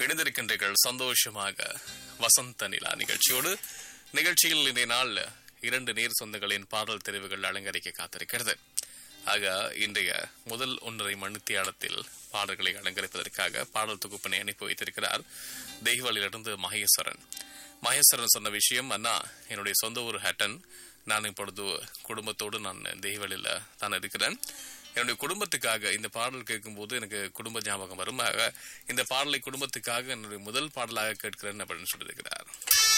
இணைந்திருக்கின்றீர்கள் சந்தோஷமாக வசந்த நிலா நிகழ்ச்சியோடு நிகழ்ச்சியில் இன்றைய நாள் இரண்டு நீர் சொந்தங்களின் பாடல் தெரிவுகள் அலங்கரிக்க காத்திருக்கிறது ஆக இன்றைய முதல் ஒன்றரை மணித்தியாலத்தில் பாடல்களை அலங்கரிப்பதற்காக பாடல் தொகுப்பினை அனுப்பி வைத்திருக்கிறார் தெய்வாலிலிருந்து மகேஸ்வரன் மகேஸ்வரன் சொன்ன விஷயம் அண்ணா என்னுடைய சொந்த ஊர் ஹேட்டன் நான் இப்பொழுது குடும்பத்தோடு நான் தெய்வலில் தான் இருக்கிறேன் என்னுடைய குடும்பத்துக்காக இந்த பாடல் கேட்கும்போது எனக்கு குடும்ப ஞாபகம் வரும் ஆக இந்த பாடலை குடும்பத்துக்காக என்னுடைய முதல் பாடலாக கேட்கிறேன் அப்படின்னு சொல்லியிருக்கிறார்